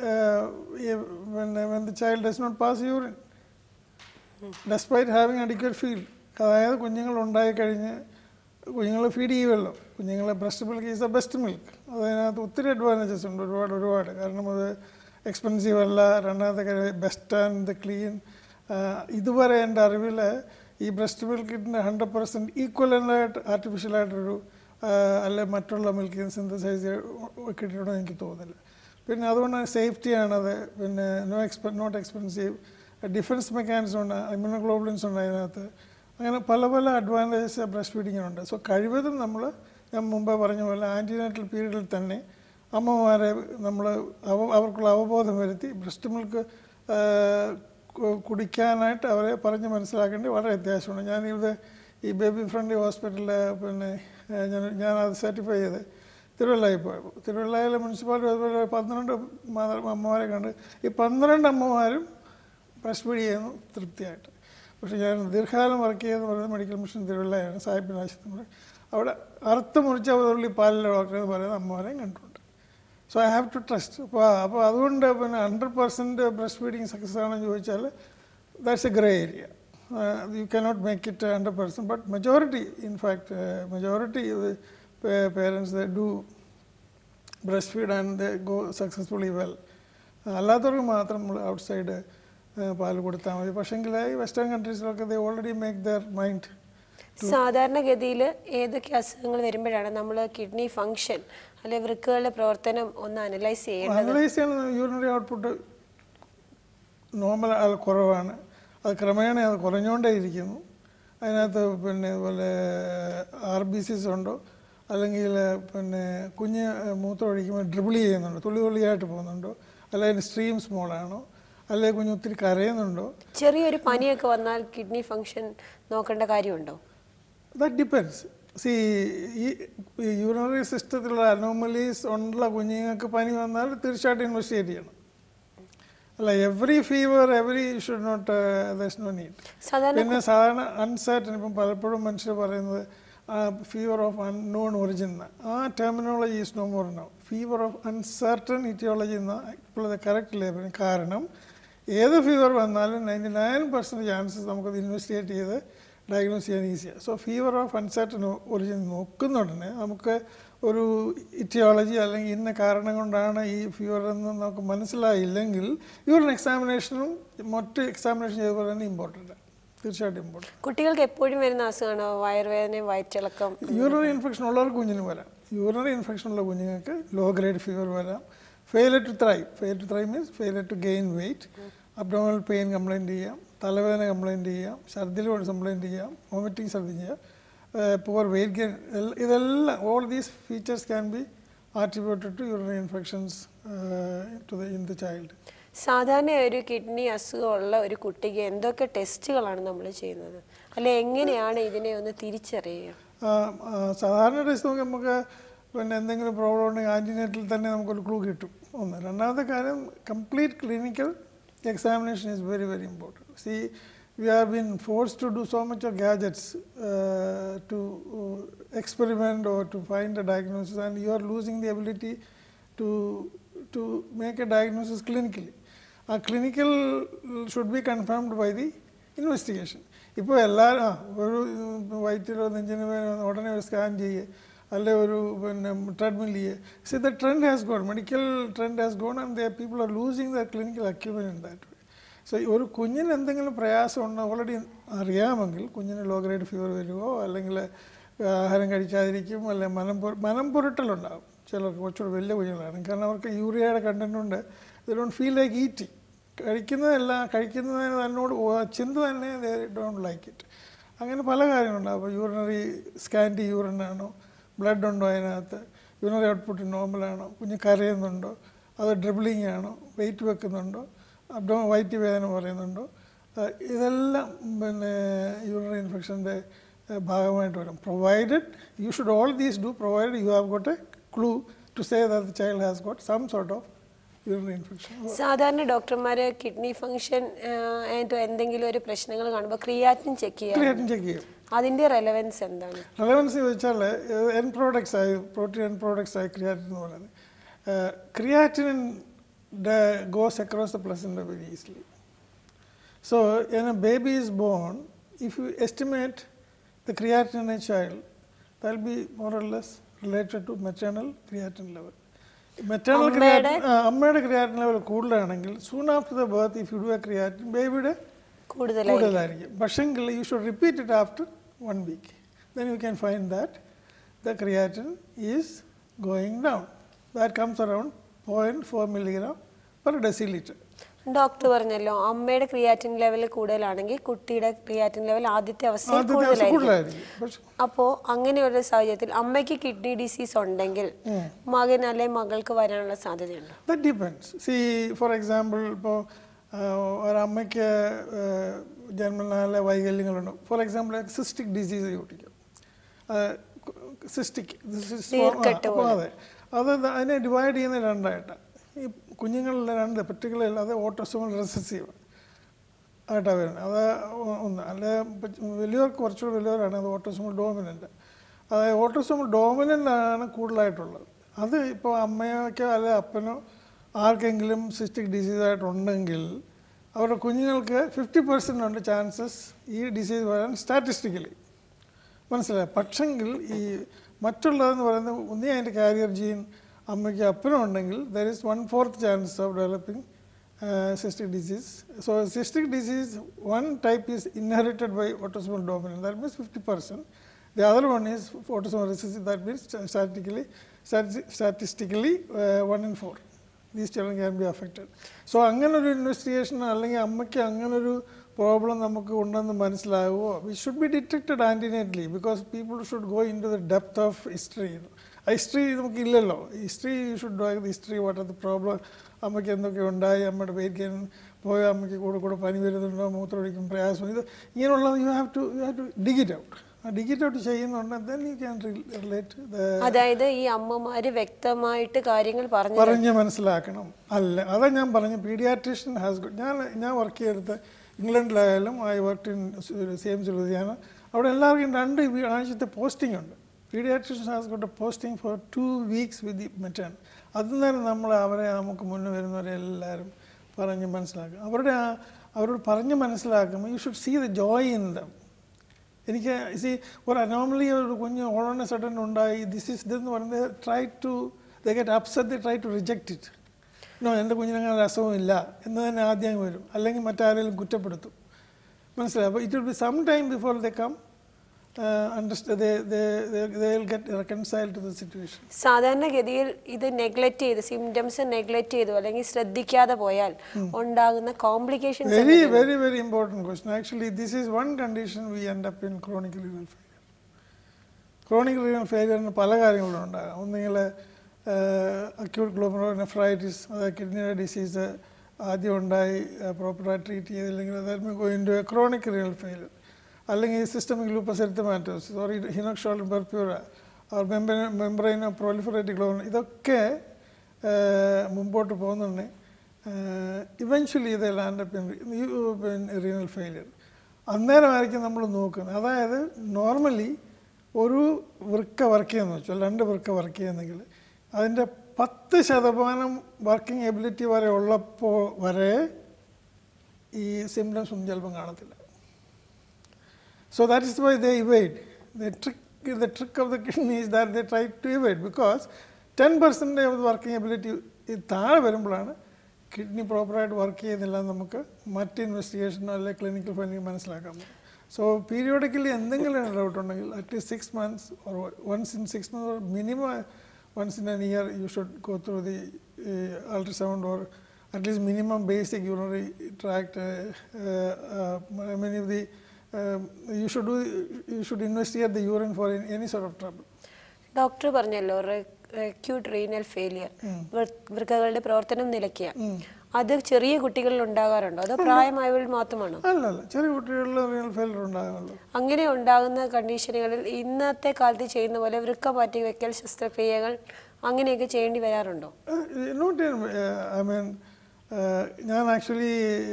പിന്നെ when the child does not pass urine despite having adequate feed അതായത് കുഞ്ഞുങ്ങൾ ഉണ്ടായിക്കഴിഞ്ഞ് കുഞ്ഞുങ്ങൾ ഫീഡ് ചെയ്യുമല്ലോ കുഞ്ഞുങ്ങളെ breast milk is the best milk അതിനകത്ത് ഒത്തിരി അഡ്വാൻറ്റേജസ് ഉണ്ട് ഒരുപാട് ഒരുപാട് കാരണം അത് എക്സ്പെൻസീവ് അല്ല രണ്ടാമത്തെ കാര്യം ബെസ്റ്റ് ആൻഡ് ക്ലീൻ ഇതുവരെ എൻ്റെ അറിവിൽ ഈ ബ്രസ്റ്റ് മിൽക്കിൻ്റെ ഹൺഡ്രഡ് പെർസെൻറ്റ് ഈക്വലൻ്റായിട്ട് ആർട്ടിഫിഷ്യലായിട്ടൊരു അല്ലെ മറ്റുള്ള മിൽക്കിൽ സിന്തസൈസ് കിട്ടിയിട്ടുണ്ടോ എനിക്ക് തോന്നുന്നില്ല പിന്നെ അതുകൊണ്ട് സേഫ്റ്റിയാണത് പിന്നെ നോ എക്സ്പെ നോട്ട് എക്സ്പെൻസീവ് ഡിഫൻസ് മെക്കാനിസം ഉണ്ട് ഇമ്യൂണോഗ്ലോബുലിൻസ് ഉണ്ട് അതിനകത്ത് അങ്ങനെ പല പല അഡ്വാൻറ്റേജസ് ബ്രസ്റ്റ് ഫീഡിങ്ങിനുണ്ട് സോ കഴിവതും നമ്മൾ ഞാൻ മുമ്പേ പറഞ്ഞ പോലെ ആൻറ്റിനാറ്റൽ പീരീഡിൽ തന്നെ അമ്മമാരെ നമ്മൾ അവ അവർക്കുള്ള അവബോധം വരുത്തി ബ്രസ്റ്റ് മിൽക്ക് കുടിക്കാനായിട്ട് അവരെ പറഞ്ഞ് മനസ്സിലാക്കേണ്ടത് വളരെ അത്യാവശ്യമാണ് ഞാനിത് ഈ ബേബി ഫ്രണ്ട്ലി ഹോസ്പിറ്റലിൽ പിന്നെ ഏഹ്, ഞാൻ ഞാനത് സർട്ടിഫൈ ചെയ്ത് തിരുവല്ലയിൽ പോയപ്പോൾ തിരുവല്ലയിലെ മുനിസിപ്പാലിറ്റി ഹോസ്പിറ്റലിൽ പന്ത്രണ്ട് മദർ അമ്മമാരെ കണ്ട് ഈ പന്ത്രണ്ട് അമ്മമാരും ബ്രസ്റ്റ് ഫീഡ് ചെയ്യുന്നു തൃപ്തിയായിട്ട് പക്ഷേ ഞാൻ ദീർഘകാലം വർക്ക് ചെയ്തെന്ന് പറയുന്നത് മെഡിക്കൽ മിഷൻ തിരുവല്ലയാണ് സാഹിബിൻ ആശുപത്രി അവിടെ അറുത്ത് മുറിച്ച ഉള്ളി പാലിലെ ഡോക്ടർ എന്ന് പറയുന്ന അമ്മമാരെയും കണ്ടിട്ടുണ്ട് so I have to trust അപ്പോൾ അപ്പോൾ അതുകൊണ്ട് പിന്നെ hundred percent breast feeding success ആണെന്ന് ചോദിച്ചാൽ that's a grey area you cannot make it hundred percent but majority in fact majority parents do breast feed and the go successfully well അല്ലാത്തവർക്ക് മാത്രം നമ്മൾ outside പാൽ കൊടുത്താൽ മതി പക്ഷേങ്കിൽ ഈ വെസ്റ്റേൺ കൺട്രീസിലൊക്കെ they already make their mind സാധാരണഗതിയിൽ ഏതൊക്കെ അസുഖങ്ങൾ വരുമ്പോഴാണ് നമ്മൾ കിഡ്നി ഫങ്ഷൻ അല്ലെ വൃക്കുകളുടെ പ്രവർത്തനം ഒന്ന് അനലൈസ് ചെയ്യേണ്ടത് അനലൈസ് ചെയ്യുന്ന യൂറിനറി ഔട്ട്പുട്ട് നോർമൽ കുറവാണ് അത് ക്രമേണ അത് കുറഞ്ഞുകൊണ്ടേയിരിക്കുന്നു അതിനകത്ത് പിന്നെ ഇതുപോലെ ആർ ബി സിസ് ഉണ്ടോ അല്ലെങ്കിൽ പിന്നെ കുഞ്ഞ് മൂത്രം ഒഴിക്കുമ്പോൾ ഡ്രിബിൾ ചെയ്യുന്നുണ്ടോ തുള്ളി തുള്ളിയായിട്ട് പോകുന്നുണ്ടോ അല്ലെങ്കിൽ സ്ട്രീം സ്മോളാണോ അല്ലെങ്കിൽ കുഞ്ഞ് ഒത്തിരി കരയുന്നുണ്ടോ ചെറിയൊരു പനിയൊക്കെ വന്നാൽ കിഡ്നി ഫങ്ഷൻ നോക്കേണ്ട കാര്യമുണ്ടോ ദാറ്റ് ഡിപ്പെൻസ് സി ഈ യൂറിനറി സിസ്റ്റത്തിലുള്ള അനോമലീസ് ഉള്ള കുഞ്ഞുങ്ങൾക്ക് പനി വന്നാൽ തീർച്ചയായിട്ടും ഇൻവെസ്റ്റിഗേറ്റ് ചെയ്യണം അല്ല every fever every should not does no need സാധാരണ പിന്നെ സാധാരണ അൺസർട്ടൻ ഇപ്പം പലപ്പോഴും മനുഷ്യർ പറയുന്നത് ഫീവർ ഓഫ് അൺനോൺ ഒറിജിൻ ആ terminology is no more no fever of uncertain aetiology എന്ന ഇപ്പോഴത്തെ കറക്റ്റ് ലേബിൾ കാരണം ഏത് ഫീവർ വന്നാലും നയൻറ്റി നയൻ പെർസെൻറ്റ് ചാൻസസ് നമുക്കത് ഇൻവെസ്റ്റിഗേറ്റ് ചെയ്ത് ഡയഗ്നോസ് ചെയ്യാൻ ഈസിയാണ് so fever of uncertain origin നോക്കുന്നുടനെ നമുക്ക് ഒരു ഇറ്റിയോളജി അല്ലെങ്കിൽ ഇന്ന കാരണം കൊണ്ടാണ് ഈ ഫീവർ എന്ന് നമുക്ക് മനസ്സിലായില്ലെങ്കിൽ യൂറിൻ എക്സാമിനേഷനും മറ്റ് എക്സാമിനേഷൻ ചെയ്ത പോലെ തന്നെ ഇമ്പോർട്ടൻ്റ് തീർച്ചയായിട്ടും ഇമ്പോർട്ടൻ്റ് കുട്ടികൾക്ക് എപ്പോഴും വരുന്ന അസുഖമാണോ വയറുവേദനയും വയറ്റിളക്കം യൂറിനറി ഇൻഫെക്ഷൻ ഉള്ളവർക്ക് കുഞ്ഞിന് വരാം യൂറിനറി ഇൻഫെക്ഷൻ ഉള്ള കുഞ്ഞുങ്ങൾക്ക് ലോ ഗ്രേഡ് ഫീവർ വരാം failure to thrive failure to thrive means failure to gain weight abdominal pain complaint ചെയ്യാം തലവേദന കംപ്ലയിൻറ്റ് ചെയ്യാം ഛർദിലോട് കംപ്ലയിൻറ്റ് ചെയ്യാം വോമിറ്റിംഗ് ഛർദി ചെയ്യാം പുവർ വെയിറ്റ് ഗെയിൻ ഇതെല്ലാം all these features can be attributed to urinary infections to the in the child സാധാരണ ഒരു kidney അസുഖമുള്ള ഒരു കുട്ടിക്ക് എന്തൊക്കെ ടെസ്റ്റുകളാണ് നമ്മൾ ചെയ്യുന്നത് അല്ലെ എങ്ങനെയാണ് ഇതിനെ ഒന്ന് തിരിച്ചറിയുക ആ, ആ, സാധാരണ ടെസ്റ്റ് നോക്കി നമുക്ക് പിന്നെ എന്തെങ്കിലും പ്രോബ്ലം ഉണ്ടെങ്കിൽ ആൻറ്റിനേറ്റിൽ തന്നെ നമുക്കൊരു ക്ലൂ കിട്ടും ഒന്ന് രണ്ടാമത്തെ കാര്യം complete clinical examination is very very important see we are been force to do so much of gadgets to experiment or to find a diagnosis and you are losing the ability to to make a diagnosis clinically ആ clinical should be confirmed by the investigation ഇപ്പോൾ എല്ലാവരും ആ ഒരു വയറ്റിലോ നെഞ്ചിന് വേദന വന്ന് ഉടനെ ഒരു scan ചെയ്യുക അല്ലെ ഒരു പിന്നെ ട്രെഡ്മിൽ ചെയ്യുക see the trend has gone medical trend has gone and the people are losing the clinical acumen in that way so ഒരു കുഞ്ഞിന് എന്തെങ്കിലും പ്രയാസം ഉണ്ടോ ഓൾറെഡി അറിയാമെങ്കിൽ കുഞ്ഞിന് ലോ ഗ്രേഡ് ഫീവർ വരുമോ അല്ലെങ്കിൽ ആഹാരം കഴിക്കാതിരിക്കും അല്ലെങ്കിൽ മനം പൊ മനം പുരട്ടലുണ്ടാകും ചിലർക്ക് കുറച്ചുകൂടി വലിയ കുഞ്ഞുങ്ങളാണ് കാരണം അവർക്ക് യൂറിയയുടെ കണ്ടൻറ് ഉണ്ട് ഇത് ഡോണ്ട് ഫീൽ ലൈക്ക് ഈറ്റിംഗ് കഴിക്കുന്നതെല്ലാം കഴിക്കുന്നതിന് തന്നോട് ഓ- ചിന്ത തന്നെ ഡോണ്ട് ലൈക്ക് ഇറ്റ് അങ്ങനെ പല കാര്യങ്ങളുണ്ട് അപ്പോൾ യൂറിനറി സ്കാൻറ്റി യൂറിൻ ആണോ ബ്ലഡ് ഉണ്ടോ അതിനകത്ത് യൂറിനറി ഔട്ട്പുട്ട് നോർമലാണോ കുഞ്ഞ് കരയുന്നുണ്ടോ അത് ഡ്രിബിളിംഗ് ആണോ വെയിറ്റ് വെക്കുന്നുണ്ടോ അബ്ഡോ വയറ്റ് വേദന പറയുന്നുണ്ടോ ആ, ഇതെല്ലാം പിന്നെ യൂറിനറി ഇൻഫെക്ഷൻ്റെ ഭാഗമായിട്ട് വരും provided you should all these do provided you have got a clue to say that the child has got some sort of urinary infection സാധാരണ ഡോക്ടർമാർ കിഡ്നി ഫംഗ്ഷൻ ആയിട്ട് എന്തെങ്കിലും ഒരു പ്രശ്നങ്ങൾ കാണുമ്പോൾ ക്രിയാറ്റിൻ ചെക്ക് ചെയ്യാം ക്രിയാറ്റിൻ ചെക്ക് ചെയ്യും അതിന്റെ റെലവൻസ് എന്താണ് റെലവൻസ് ചോദിച്ചാൽ എൻ പ്രോഡക്ട്സ് ആയി പ്രോട്ടീൻ എൻ പ്രോഡക്ട്സ് ആയി ക്രിയാറ്റിൻ എന്ന് പറയുന്നത് creatine goes across the placenta very easily so and a baby is bone if you estimate the creatine in a child that'll be more or less related to maternal creatine level maternal creatine അമ്മയുടെ creatine level കൂടുതലാണെങ്കിൽ soon after the birth if you do a creatine ബേബിയുടെ കൂടുതലായി കൂടുതലായിരിക്കും പക്ഷെങ്കിൽ you should repeat it after one week then you can find that the creatine is going down that comes around point four milligram per decilitre doctor പറഞ്ഞല്ലോ അമ്മയുടെ creatine level കൂടുതലാണെങ്കിൽ കുട്ടിയുടെ creatine level ആദ്യത്തെ അവസ്ഥയിൽ ആദ്യത്തെ ദിവസം കൂടുതലായിരിക്കും കൂടുതലായിരിക്കും പക്ഷെ അപ്പോൾ അങ്ങനെയുള്ള സാഹചര്യത്തിൽ അമ്മയ്ക്ക് കിഡ്നി ഡിസീസ് ഉണ്ടെങ്കിൽ മകൻ അല്ലെങ്കിൽ മകൾക്ക് വരാനുള്ള സാധ്യതയുണ്ട് that depends see for example ഇപ്പോൾ ഒരമ്മയ്ക്ക് ജന്മനാല വൈകല്യങ്ങളുണ്ട് ഫോർ എക്സാമ്പിൾ സിസ്റ്റിക് ഡിസീസ് കുട്ടിക്ക് സിസ്റ്റിക് നീർക്കെട്ട് അതെ അത് അതിനെ ഡിവൈഡ് ചെയ്യുന്ന രണ്ടായിട്ടാണ് ഈ കുഞ്ഞുങ്ങളിലെ രണ്ട് പെർട്ടിക്കുലർ അത് ഓട്ടോസോമൽ റെസസീവ് ആയിട്ടാണ് വരുന്നത് അത് ഒ- ഒന്ന് അല്ലെ വലിയവർക്ക് കുറച്ചുകൂടി വലിയവരാണ് അത് ഓട്ടോസോമൽ ഡോമിനൻ്റ് അതായത് ഓട്ടോസോമൽ ഡോമിനൻ്റ് ആണ് കൂടുതലായിട്ടുള്ളത് അത് ഇപ്പോൾ അമ്മയ്ക്കോ അല്ലെ അപ്പനോ ആർക്കെങ്കിലും സിസ്റ്റിക് ഡിസീസ് ആയിട്ടുണ്ടെങ്കിൽ അവരുടെ കുഞ്ഞുങ്ങൾക്ക് ഫിഫ്റ്റി പെർസെൻ്റ് ഉണ്ട് ചാൻസസ് ഈ ഡിസീസ് വരാൻ സ്റ്റാറ്റിസ്റ്റിക്കലി മനസ്സിലായി പക്ഷെങ്കിൽ ഈ മറ്റുള്ളതെന്ന് പറയുന്നത് ഒന്നേ അതിൻ്റെ കാരിയർ ജീൻ അമ്മയ്ക്ക് അപ്പനും ഉണ്ടെങ്കിൽ there is one fourth chance of developing cystic disease. So cystic disease, one type is inherited by autosomal dominant, that means 50%. The other one is autosomal recessive, that means statistically, stati- statistically uh, 1 in 4. These children can be affected. So അങ്ങനൊരു investigation അല്ലെങ്കിൽ അമ്മയ്ക്ക് അങ്ങനൊരു problem നമുക്ക് ഉണ്ടെന്ന് മനസ്സിലാകുമോ we should be detected antenatally because people should go in to the depth of history ആ history നമുക്ക് ഇല്ലല്ലോ history you should do the history what are the problem അമ്മയ്ക്ക് എന്തൊക്കെ ഉണ്ടായി അമ്മയുടെ വെയിറ്റ് ഗെയിൻ പോയ അമ്മയ്ക്ക് കൂടെ കൂടെ പനി വരുന്നുണ്ടോ മൂത്രമൊഴിക്കും പ്രയാസം ഇത് ഇങ്ങനെയുള്ളത് you have to you have to dig it out ആ ഡിഗിറ്റ് ഔട്ട് ചെയ്യുന്നുണ്ട് then you can relate the അതായത് ഈ അമ്മമാര് വ്യക്തമായിട്ട് കാര്യങ്ങൾ പറഞ്ഞു പറഞ്ഞ് മനസ്സിലാക്കണം അല്ല അതാ ഞാൻ പറഞ്ഞു പീഡിയാട്രീഷ്യൻ ഹാസ് ഞാൻ ഞാൻ വർക്ക് ചെയ്തെടുത്ത് ഇംഗ്ലണ്ടിലായാലും I work in same Ludhiana അവിടെ എല്ലാവർക്കും രണ്ട് വീ- ആഴ്ചത്തെ പോസ്റ്റിംഗ് ഉണ്ട് paediatrician has got a posting for two weeks with the മെറ്റേൺ അതുനേരം നമ്മൾ അവരെ നമുക്ക് മുന്നേ വരുന്നവരെ എല്ലാവരും പറഞ്ഞ് മനസ്സിലാക്കും അവരുടെ ആ അവരോട് പറഞ്ഞ് മനസ്സിലാക്കുമ്പോൾ you should see the joy in them എനിക്ക് സി ഒരു അനോമലി ഒരു കുഞ്ഞ് ഓൺ സഡൻ ഉണ്ടായി ദിസ് ഇസ് ഇതെന്ന് പറയുന്നത് try to the get upset the try to reject it no എൻ്റെ കുഞ്ഞിനങ്ങനെ അസുഖമില്ല എന്ന് തന്നെ ആദ്യം വരും അല്ലെങ്കിൽ മറ്റാരെങ്കിലും കുറ്റപ്പെടുത്തും മനസ്സിലായി അപ്പോൾ it will be some time before the come understand get reconcile to the situation സാധാരണഗതിയിൽ ഇത് നെഗ്ലക്ട് ചെയ്ത് സിംറ്റംസ് നെഗ്ലക്ട് ചെയ്തു അല്ലെങ്കിൽ ശ്രദ്ധിക്കാതെ പോയാൽ ഉണ്ടാകുന്ന complications very very very important question actually this is one condition we end up in chronic renal failure chronic renal ഫെയിലിയറിന് പല കാര്യങ്ങളും ഉണ്ടാകാം ഒന്നുകിൽ അക്യൂട്ട് ഗ്ലോമറോനെഫ്രൈറ്റിസ് അതായത് കിഡ്നിയുടെ ഡിസീസ് ആദ്യം ഉണ്ടായി പ്രോപ്പറായി ട്രീറ്റ് ചെയ്തില്ലെങ്കിൽ അതായത് going to a chronic renal failure അല്ലെങ്കിൽ systemic lupus erythematosus sorry Henoch Schonlein purpura or മെമ്പറൈനോ പ്രോലിഫറേറ്റ് ഗ്ലോമർ ഇതൊക്കെ ഏഹ്, മുമ്പോട്ട് പോകുന്നുണ്ട് ഇവൻച്വലി ഇത് ലാൻഡപ്പ് റീനൽ ഫെയിലിയർ അന്നേരമായിരിക്കും നമ്മൾ നോക്കുന്നത് അതായത് നോർമലി ഒരു വൃക്ക വർക്ക് ചെയ്യുന്ന വെച്ചാൽ രണ്ട് വൃക്ക വർക്ക് ചെയ്യുന്നെങ്കിൽ അതിൻ്റെ പത്ത് ശതമാനം വർക്കിംഗ് എബിലിറ്റി വരെ ഉള്ളപ്പോൾ വരെ ഈ സിംറ്റംസ് ഒന്നും ചിലപ്പം കാണത്തില്ല So that is why they evade. The trick, the trick of the kidney is that they try to evade because 10% of the working ability ഈ താഴെ വരുമ്പോഴാണ് കിഡ്നി പ്രോപ്പറായിട്ട് വർക്ക് ചെയ്യുന്നില്ല എന്ന് നമുക്ക് മറ്റ് ഇൻവെസ്റ്റിഗേഷനോ അല്ലെങ്കിൽ ക്ലിനിക്കൽ ഫൈൻഡിങ് മനസ്സിലാക്കാൻ പറ്റും സോ പീരിയോഡിക്കലി എന്തെങ്കിലും ഡൗട്ട് ഉണ്ടെങ്കിൽ at least six months or once in six months minimum once in an year you should go through the ultrasound or at least minimum basic urinary tract many of the you should do you should investigate the urine for any, any sort of trouble doctor പറഞ്ഞല്ലോ acute renal failure വൃക്കകളുടെ പ്രവർത്തനം നിലയ്ക്കുക അത് ചെറിയ കുട്ടികളിൽ ഉണ്ടാകാറുണ്ടോ അതോ പ്രായമായവരിൽ മാത്രമാണോ അല്ല അല്ല ചെറിയ കുട്ടികളിൽ റിയൽ ഫെയിലർ ഉണ്ടാകുമല്ലോ അങ്ങനെ ഉണ്ടാകുന്ന കണ്ടീഷനുകളിൽ ഇന്നത്തെ കാലത്ത് ചെയ്യുന്ന പോലെ വൃക്ക മാറ്റി വെക്കൽ ശസ്ത്രക്രിയകൾ അങ്ങനെയൊക്കെ ചെയ്യേണ്ടി വരാറുണ്ടോ നോട്ട് ഐ മീൻ ഞാൻ ആക്ച്വലി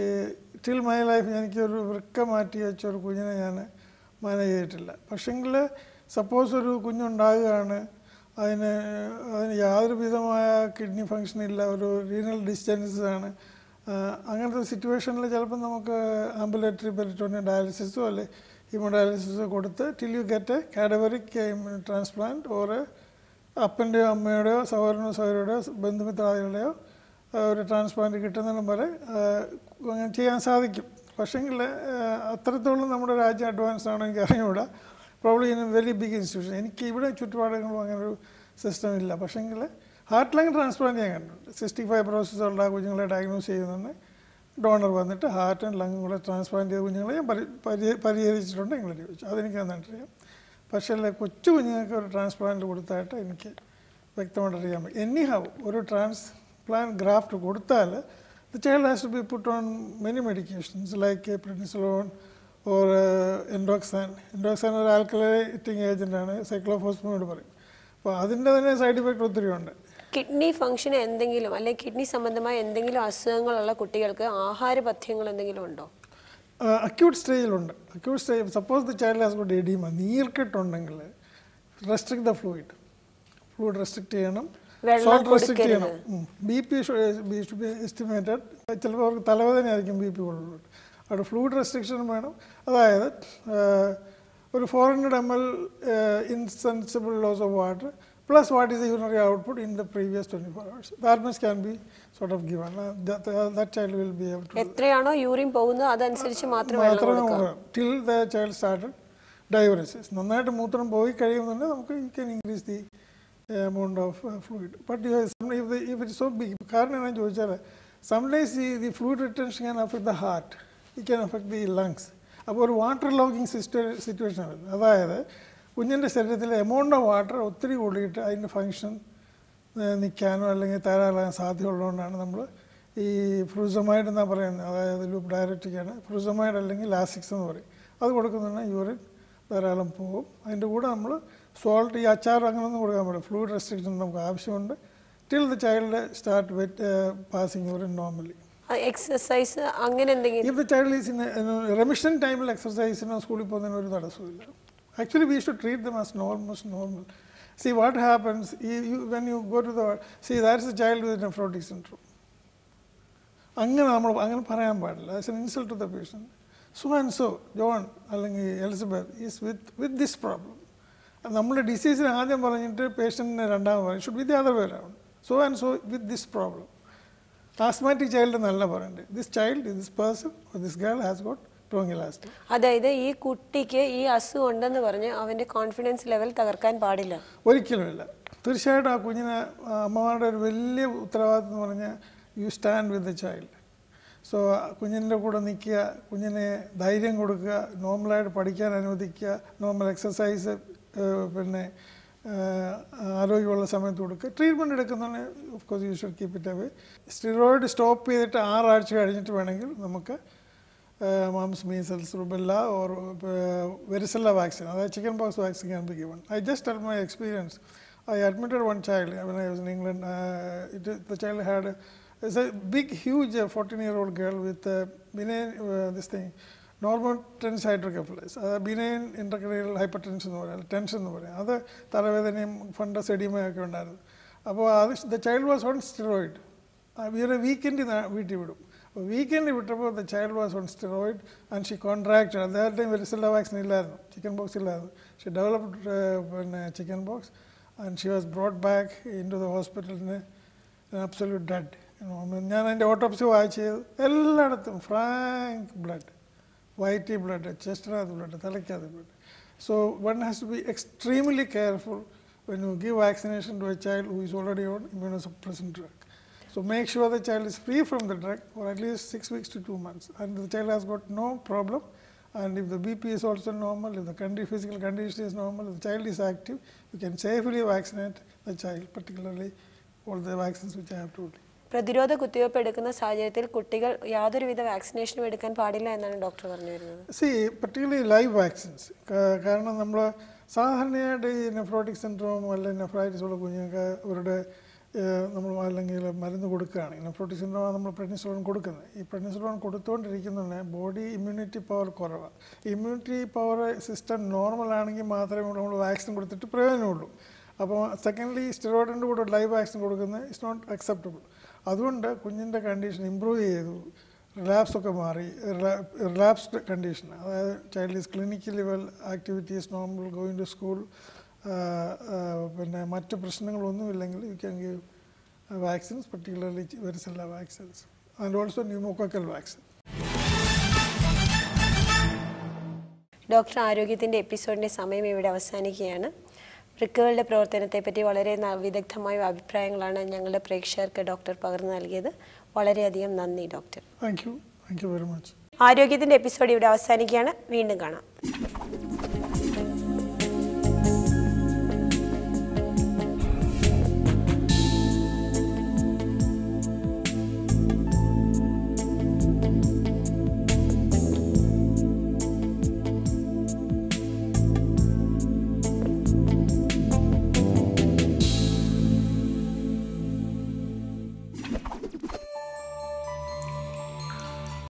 ടിൽ മൈ ലൈഫ് എനിക്കൊരു വൃക്ക മാറ്റി വെച്ച ഒരു കുഞ്ഞിനെ ഞാൻ മാനേജ് ചെയ്തിട്ടില്ല പക്ഷെങ്കിൽ സപ്പോസ് ഒരു കുഞ്ഞുണ്ടാകുകയാണ് അതിന് അതിന് യാതൊരു വിധമായ കിഡ്നി ഫങ്ഷൻ ഇല്ല ഒരു റീനൽ ഡിസ്റ്റൻസ് ആണ് ആ, അങ്ങനത്തെ സിറ്റുവേഷനിൽ ചിലപ്പോൾ നമുക്ക് ആംബുലേറ്ററി പെരിറ്റോണിയ ഡയാലിസിസോ അല്ലെ ഹീമോഡയാലിസിസോ കൊടുത്ത് till you get a cadaveric transplant or അപ്പൻ്റെയോ അമ്മയുടെയോ സഹോദരനോ സഹോദരിയുടെയോ ബന്ധുമിത്രാദികളുടെയോ ആ, ഒരു ട്രാൻസ്പ്ലാന്റ് കിട്ടുന്നിടം വരെ ആ, അങ്ങനെ ചെയ്യാൻ സാധിക്കും പക്ഷേങ്കിൽ അത്രത്തോളം നമ്മുടെ രാജ്യം അഡ്വാൻസ് ആണോ എനിക്ക് അറിഞ്ഞുകൂടാ probably in very big institution എനിക്ക് ഇവിടെ ചുറ്റുപാടുകളും അങ്ങനെ ഒരു സിസ്റ്റം ഇല്ല പക്ഷേങ്കിൽ ഹാർട്ട് ലങ് ട്രാൻസ്പ്ലാന്റ് ചെയ്യാൻ കണ്ടിട്ടുണ്ട് സിക്സ്റ്റി ഫൈവ് പ്രോസസ് ഉള്ള കുഞ്ഞുങ്ങളെ ഡയഗ്നോസ് ചെയ്യുന്നുണ്ട് ഡോണർ വന്നിട്ട് ഹാർട്ടും ലങ്ങും കൂടെ ട്രാൻസ്പ്ലാന്റ് ചെയ്ത കുഞ്ഞുങ്ങളെ ഞാൻ പരി പരി- പരിഹരിച്ചിട്ടുണ്ട് ഇംഗ്ലണ്ട് ചോദിച്ചു അതെനിക്ക് നന്നിട്ടറിയാം പക്ഷേ അല്ല കൊച്ചു കുഞ്ഞുങ്ങൾക്ക് ഒരു ട്രാൻസ്പ്ലാന്റ് കൊടുത്തായിട്ട് എനിക്ക് വ്യക്തമായിട്ട് അറിയാൻ പറ്റും എനി ഹൗ ഒരു ട്രാൻസ്പ്ലാന്റ് ഗ്രാഫ്റ്റ് കൊടുത്താൽ the child has to be put on many medications like prednisolone or Endoxan Endoxan ഒരു ആൽക്കലൈറ്റിംഗ് ഏജൻ്റാണ് സൈക്ലോഫോസ്മോട് പറയും അപ്പോൾ അതിൻ്റെ തന്നെ സൈഡ് ഇഫക്റ്റ് ഒത്തിരി ഉണ്ട് കിഡ്നി ഫംഗ്ഷൻ എന്തെങ്കിലും അല്ലെങ്കിൽ കിഡ്നി സംബന്ധമായ എന്തെങ്കിലും അസുഖങ്ങളുള്ള കുട്ടികൾക്ക് ആഹാര പഥ്യങ്ങൾ എന്തെങ്കിലും ഉണ്ടോ അക്യൂട്ട് സ്റ്റേജിലുണ്ട് acute stage suppose the child has got oedema നീർക്കെട്ടുണ്ടെങ്കിൽ restrict the fluid fluid restrict ചെയ്യണം വെള്ളം സോൾട്ട് റെസ്ട്രിക്ട് ചെയ്യണം കൊടുക്കരുത്. B P should be estimated ചിലപ്പോൾ അവർക്ക് തലവേദനയായിരിക്കും ബി പി കൂടുതൽ അവിടെ ഫ്ലൂയിഡ് റെസ്ട്രിക്ഷൻ വേണം അതായത് ആ, ഒരു four hundred M L insensible loss of water plus what is the urinary output in the previous twenty four hours that must can be sort of given that child will be able to എത്രയാണോ urine പോകുന്നത് അതനുസരിച്ച് മാത്രം വെള്ളം മാത്രമേ കൊടുക്കുക till the child started diuresis നന്നായിട്ട് മൂത്രം പോയി കഴിയുന്നുണ്ടെങ്കിൽ നമുക്ക് you can increase the amount of fluid but if if it so big കാരണം എന്നാ ചോദിച്ചാൽ sometimes the the fluid retention can affect the heart it can affect the lungs അപ്പോൾ ഒരു വാട്ടർ ലോഗിങ് സിസ്റ്റ സിറ്റുവേഷൻ വരുന്നത് അതായത് കുഞ്ഞിൻ്റെ ശരീരത്തിലെ എമൗണ്ട് ഓഫ് വാട്ടർ ഒത്തിരി കൂടിയിട്ട് അതിൻ്റെ ഫങ്ഷൻ നിൽക്കാനോ അല്ലെങ്കിൽ തരാറാൻ സാധ്യതയുള്ളതുകൊണ്ടാണ് നമ്മൾ ഈ ഫ്രൂസമൈഡ് എന്നാണ് പറയുന്നത് അതായത് ലൂപ്പ് ഡയറക്റ്റിക്കാണ് ഫ്രൂസമൈഡ് അല്ലെങ്കിൽ ലാസിക്സ് എന്ന് പറയും അത് കൊടുക്കുന്നുണ്ടെങ്കിൽ യൂറിൻ ധാരാളം പോകും അതിൻ്റെ കൂടെ നമ്മൾ സോൾട്ട് ഈ അച്ചാർ അങ്ങനെയൊന്നും കൊടുക്കാൻ പറ്റില്ല ഫ്ലൂയിഡ് റെസ്ട്രിക്ഷൻ നമുക്ക് ആവശ്യമുണ്ട് till the child start wet passing urine normally exercise അങ്ങനെ എന്തെങ്കിലും if the child is in remission ടൈമിൽ എക്സസൈസിനോ സ്കൂളിൽ പോകുന്നതിന് ഒരു തടസ്സമില്ല actually we should treat them as normal normal see what happens when you go to the sea that's a child with nephrotic syndrome അങ്ങനെ നമ്മൾ അങ്ങനെ പറയാൻ പാടില്ല as an insult to the patient so and so John അല്ലെങ്കിൽ Elizabeth is with with this problem നമ്മൾ ഡിസീസിന് ആദ്യം പറഞ്ഞിട്ട് പേഷ്യൻറ്റിനെ രണ്ടാമത് പറയും ഷുഡ് വിത്ത് അതർ പേരാണ് so and so with this problem asthmatic child എന്നല്ല പറയണ്ടേ this child this person this girl has got tonsillitis അതായത് ഈ കുട്ടിക്ക് ഈ അസുഖം ഉണ്ടെന്ന് പറഞ്ഞ് അവന്റെ കോൺഫിഡൻസ് ലെവൽ തകർക്കാൻ പാടില്ല ഒരിക്കലുമില്ല തീർച്ചയായിട്ടും ആ കുഞ്ഞിന് ആ അമ്മമാരുടെ ഒരു വലിയ ഉത്തരവാദിത്വം എന്ന് പറഞ്ഞാൽ you stand with the child so കുഞ്ഞിൻ്റെ കൂടെ നിൽക്കുക കുഞ്ഞിനെ ധൈര്യം കൊടുക്കുക നോർമലായിട്ട് പഠിക്കാൻ അനുവദിക്കുക നോർമൽ എക്സസൈസ് പിന്നെ ഏഹ്, ആരോഗ്യമുള്ള സമയത്ത് കൊടുക്കുക ട്രീറ്റ്മെൻറ്റ് എടുക്കുന്നതിന് of course you should keep it away steroid stop ചെയ്തിട്ട് ആറാഴ്ച കഴിഞ്ഞിട്ട് വേണമെങ്കിൽ നമുക്ക് mumps measles rubella or varicella vaccine അതായത് chickenpox vaccine can be given I just tell my experience I admitted one child when I was in England. Uh, it, the child had it's a big, huge 14-year-old girl with uh, benign uh, this thing, normal tense hydrocephalus അത് benign ഇൻട്രക്രൈൽ hyper tension എന്ന് പറയാം tension എന്ന് പറയാം അത് തലവേദനയും fundus എഡിമയൊക്കെ ഉണ്ടായിരുന്നു അപ്പോൾ അത് the child was on steroid ഇവരെ വീക്കെൻഡ് വീട്ടിൽ വിടും അപ്പോൾ വീക്കെൻഡ് വിട്ടപ്പോൾ the child was on steroid and she contract അതായത് ടൈം വെരിസെല്ല വാക്സിൻ ഇല്ലായിരുന്നു ചിക്കൻ ബോക്സ് ഇല്ലായിരുന്നു ഷി ഡെവലപ്ഡ് പിന്നെ chickenpox and she was brought back in to the ഹോസ്പിറ്റലിന് അബ്സല്യൂട്ട് ഡെഡ് ഞാൻ എൻ്റെ ഓട്ടോപ്സി വായിച്ച് എല്ലായിടത്തും ഫ്രാങ്ക് ബ്ലഡ് വൈറ്റി ബ്ലഡ് ചെസ്റ്റിനകത്ത് ബ്ലഡ് തലയ്ക്കകത്ത് blood so one has to be extremely careful when you give vaccination to a child who is already on immunosuppressant drug. So make sure the child is free from the drug for at least six weeks to two months, and the child has got no problem. And if the BP is also normal, if the condi- physical condition is normal, if the child is active, you can safely vaccinate the child, particularly all the vaccines which I have told you. പ്രതിരോധ കുത്തിവയ്പ്പ് എടുക്കുന്ന സാഹചര്യത്തിൽ കുട്ടികൾ യാതൊരുവിധ വാക്സിനേഷനും എടുക്കാൻ പാടില്ല എന്നാണ് ഡോക്ടർ പറഞ്ഞു വരുന്നത് സി പർട്ടിക്കുലർലി ലൈവ് വാക്സിൻസ് കാരണം നമ്മൾ സാധാരണയായിട്ട് ഈ നെഫ്രോട്ടിക് സിൻഡ്രോം അല്ലെങ്കിൽ നെഫ്രൈറ്റിസ് ഉള്ള കുഞ്ഞുങ്ങൾക്ക് അവരുടെ ഏഹ്, നമ്മൾ അല്ലെങ്കിൽ മരുന്ന് കൊടുക്കുകയാണെങ്കിൽ നെഫ്രോട്ടിക് സിൻഡ്രോം നമ്മൾ പ്രെഗ്നൻസിലോൺ കൊടുക്കുന്നത് ഈ പ്രെഗ്നൻസിലോൺ കൊടുത്തുകൊണ്ടിരിക്കുന്നതിന് ബോഡി ഇമ്മ്യൂണിറ്റി പവർ കുറവാണ് ഇമ്മ്യൂണിറ്റി പവർ സിസ്റ്റം നോർമൽ ആണെങ്കിൽ മാത്രമേ നമ്മൾ വാക്സിൻ കൊടുത്തിട്ട് പ്രയോജനമുള്ളൂ അപ്പോൾ സെക്കൻഡ്ലി സ്റ്റിറോയിഡിൻ്റെ കൂടെ ലൈവ് വാക്സിൻ കൊടുക്കുന്നത് ഇറ്റ്സ് നോട്ട് അക്സെപ്റ്റബിൾ അതുകൊണ്ട് കുഞ്ഞിൻ്റെ കണ്ടീഷൻ ഇമ്പ്രൂവ് ചെയ്തു റിലാപ്സ് ഒക്കെ മാറി റിലാപ്സ്ഡ് കണ്ടീഷൻ അതായത് child is clinically well activities normal going to school പിന്നെ മറ്റ് പ്രശ്നങ്ങളൊന്നുമില്ലെങ്കിൽ you can give vaccines particularly varicella vaccines and also pneumococcal vaccine doctor ആരോഗ്യത്തിൻ്റെ എപ്പിസോഡിൻ്റെ സമയം ഇവിടെ അവസാനിക്കുകയാണ് വൃക്കകളുടെ പ്രവർത്തനത്തെപ്പറ്റി വളരെ ന- വിദഗ്ധമായ അഭിപ്രായങ്ങളാണ് ഞങ്ങളുടെ പ്രേക്ഷകർക്ക് ഡോക്ടർ പകർന്നു നൽകിയത് വളരെയധികം നന്ദി doctor thank you thank you very much ആരോഗ്യത്തിൻ്റെ എപ്പിസോഡ് ഇവിടെ അവസാനിക്കുകയാണ് വീണ്ടും കാണാം